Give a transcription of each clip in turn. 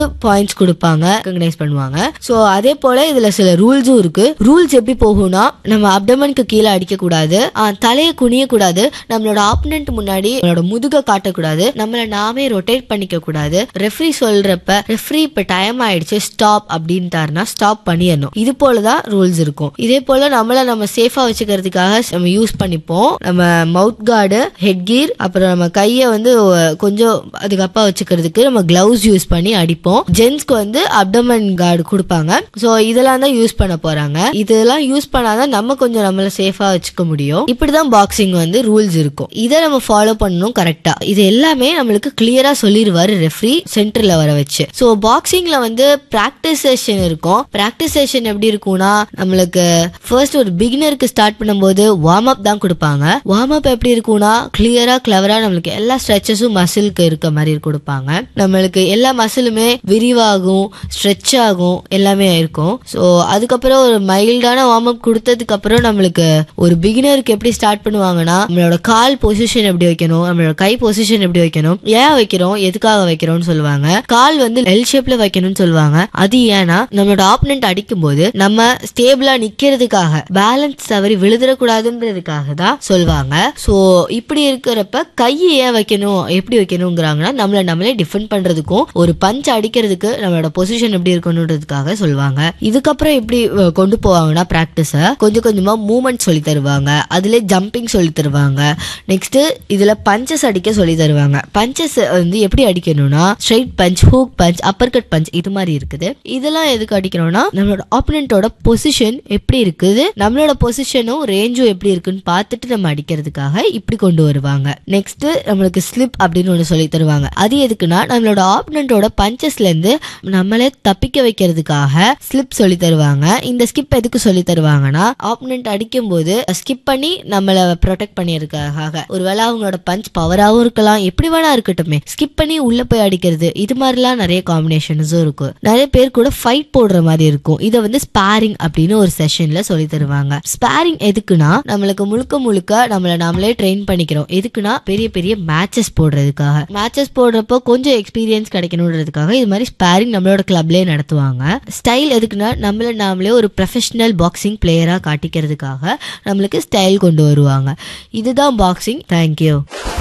points கொடுப்பாங்க recognise பண்ணுவாங்க so அதே போல இதுல சில ரூல்ஸும் இருக்கு ரூல்ஸ் எப்படி போகும்னா நம்ம அப்டமனுக்கு கீழே அடிக்க கூடாது ஆஹ், தலையை குனிய கூடாது நம்மளோட ஆப்பனண்ட் முன்னாடி நம்மளோட முதுக காட்டக்கூடாது நம்மள நாமே ரொட்டேட் பண்ணிக்க கூடாது ரெஃப்ரி சொல்றப்ப ரெஃப்ரி இப்ப டைம் ஆயிடுச்சு ஸ்டாப் அப்படின்ட்டாருன்னா ஸ்டாப் பண்ணிடணும் இது போலதான் ரூல்ஸ் இருக்கும் இதே போல நம்மள நம்ம சேஃபா வச்சுக்கிறதுக்காக நம்ம யூஸ் பண்ணிப்போம் நம்ம மவுத் கார்டு ஹெட் கீர் அப்புறம் நம்ம கையை வந்து அஹ், கொஞ்சம் அதுக்கப்பா வச்சுக்கிறதுக்கு நம்ம கிளவுஸ் யூஸ் பண்ணி அடிப்போம் ஜென்ஸ்க்கு வந்து அப்டமன் கார்டு கொடுப்பாங்க ஸோ இதெல்லாம் தான் யூஸ் பண்ண போறாங்க இதெல்லாம் யூஸ் பண்ணாதான் நம்ம கொஞ்சம் நம்மள சேஃபா வச்சுக்க முடியும் இப்படிதான் பாக்ஸிங் வந்து ரூல்ஸ் இருக்கும் இதை நம்ம ஃபாலோ பண்ணணும் கரெக்டா இது எல்லாமே நம்மளுக்கு கிளியரா சொல்லிடுவாரு ரெஃப்ரி சென்டர்ல வர வச்சு ஸோ பாக்ஸிங்ல வந்து பிராக்டிஸ் செஷன் இருக்கும் பிராக்டிஸ் செஷன் எப்படி இருக்கும்னா நம்மளுக்கு ஃபர்ஸ்ட் ஒரு பிகினருக்கு ஸ்டார்ட் பண்ணும்போது வார்ம் அப் தான் கொடுப்பாங்க வார்ம் அப் எப்படி இருக்கும்னா கிளியரா கிளவரா நம்மளுக்கு எல்லா ஸ்ட்ரெச்சஸும் மசிலுக்கு இருக்க மாதிரி கொடுப்பாங்க நம்மளுக்கு எல்லா மசிலுமே விரிவாகும் ஸ்ட்ரெச் ஆகும் எல்லாமே இருக்கும் ஸோ அதுக்கப்புறம் ஒரு மைல்டான வார்ம் அப் கொடுத்ததுக்கு அப்புறம் நம்மளுக்கு ஒரு பிகினருக்கு எப்படி ஸ்டார்ட் பண்ணுவாங்கன்னா நம்மளோட கால் பொசிஷன் எப்படி வைக்கணும் நம்மளோட கை பொசிஷன் எப்படி வைக்கணும் ஏன் வைக்கிறோம் எதுக்காக வைக்கிறோம்னு சொல்லுவாங்க கால் வந்து எல் ஷேப்ல வைக்கணும்னு சொல்லுவாங்க அது ஏன்னா நம்மளோட ஆப்பனண்ட் அடிக்கும் போது நம்ம ஸ்டேபிளா நிக்கிறதுக்காக பேலன்ஸ் தவறி விழுதுறக்கூடாதுன்றதுக்காக தான் சொல்லுவாங்க ஸோ இப்படி இருக்கிறப்ப கையை ஏன் வைக்கணும் எப்படி வைக்கணுங்கிறாங்கன்னா நம்மள நம்மளே டிஃபெண்ட் பண்றதுக்கும் ஒரு பஞ்ச் அடிக்கிறதுக்கு நம்மளோட பொசிஷன் எப்படி இருக்கணுன்றதுக்காக சொல்லுவாங்க இதுக்கப்புறம் எப்படி அஹ், கொண்டு போவாங்கன்னா பிராக்டிஸ கொஞ்சம் கொஞ்சமா மூவ்மெண்ட் சொல்லி தருவாங்க அதுல ஜம்பிங் சொல்லி தருவாங்க நெக்ஸ்ட் இதுல பஞ்சஸ் அடிக்க சொல்லி தருவாங்க பஞ்சஸ் வந்து எப்படி அடிக்கணும்னா straight punch hook punch uppercut punch இது மாதிரி இருக்குது இதெல்லாம் எதுக்கு அடிக்கணும்னா நம்மளோட ஆப்பனண்டோட பொசிஷன் எப்படி இருக்குது நம்மளோட பொசிஷனும் ரேஞ்சும் எப்படி இருக்குன்னு பார்த்துட்டு நம்ம அடிக்கிறதுக்காக இப்படி கொண்டு வருவாங்க நெக்ஸ்ட் நம்மளுக்கு ஸ்லிப் அப்படின்னு ஒன்று சொல்லி தருவாங்க அது எதுக்குன்னா நம்மளோட ஆப்பனண்டோட பஞ்சஸ்ல இருந்து நம்மளே தப்பிக்க வைக்கிறதுக்காக ஸ்லிப் சொல்லி தருவாங்க இந்த ஸ்கிப் எதுக்கு சொல்லி தருவாங்கன்னா ஆப்பனண்ட் அடிக்கும் போது ஸ்கிப் பண்ணி நம்மளை ப்ரொடெக்ட் பண்ணியிருக்காக ஒருவேளை அவங்களோட பஞ்ச் பவராகவும் இருக்கலாம் எப்படி வேணா இருக்கட்டுமே ஸ்கிப் பண்ணி உள்ள போய் அடிக்கிறது இது மாதிரிலாம் நிறைய காம்பினேஷன்ஸும் இருக்கும் நிறைய பேர் கூட ஃபைட் போடுற மாதிரி இருக்கும் இதை வந்து ஸ்பாரிங் அப்படின்னு ஒரு செஷன்ல சொல்லி தருவாங்க ஸ்பாரிங் எதுக்குன்னா நம்மளுக்கு முழுக்க முழுக்க நம்மள நாமளே ட்ரெயின் பண்ணிக்கிறோம் எதுக்குன்னா பெரிய பெரிய மேட்சஸ் போடுறதுக்காக மேட்சஸ் போடுறப்போ கொஞ்சம் எக்ஸ்பீரியன்ஸ் கிடைக்கணுன்றதுக்காக இது மாதிரி ஸ்பாரிங் நம்மளோட கிளப்லயே நடத்துவாங்க ஸ்டைல் எதுக்குன்னா நம்மள நாமளே ஒரு ப்ரொஃபஷனல் பாக்ஸிங் பிளேயரா காட்டிக்கிறதுக்காக நம்மளுக்கு ஸ்டைல் கொண்டு வருவாங்க இதுதான் பாக்ஸிங் தேங்க்யூ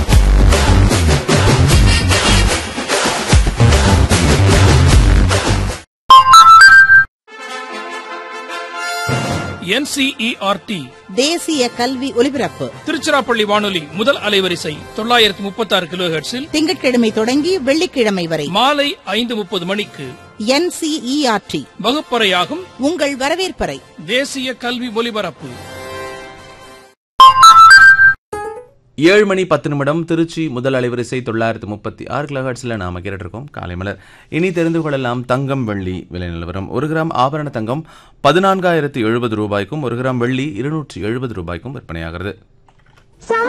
என்சிஇஆர்டி தேசிய கல்வி ஒலிபரப்பு திருச்சிராப்பள்ளி வானொலி முதல் அலைவரிசை தொள்ளாயிரத்தி முப்பத்தி ஆறு கிலோ திங்கட்கிழமை தொடங்கி வெள்ளிக்கிழமை வரை மாலை ஐந்து முப்பது மணிக்கு என்சிஇஆர்டி வகுப்பறையாகும் உங்கள் வரவேற்பறை தேசிய கல்வி ஒலிபரப்பு ஏழு மணி பத்து நிமிடம் திருச்சி முதல் அலைவரிசை தொள்ளாயிரத்து முப்பத்தி ஆறு கிலோஹர்ட்ஸில் நாம கேட்டுருக்கோம் காலை மலர் இனி தெரிந்து கொள்ளலாம் தங்கம் வெள்ளி விலை நிலவரம் ஒரு கிராம் ஆபரண தங்கம் பதினான்காயிரத்து எழுபது ரூபாய்க்கும் ஒரு கிராம் வெள்ளி இருநூற்றி எழுபது ரூபாய்க்கும் விற்பனையாகிறது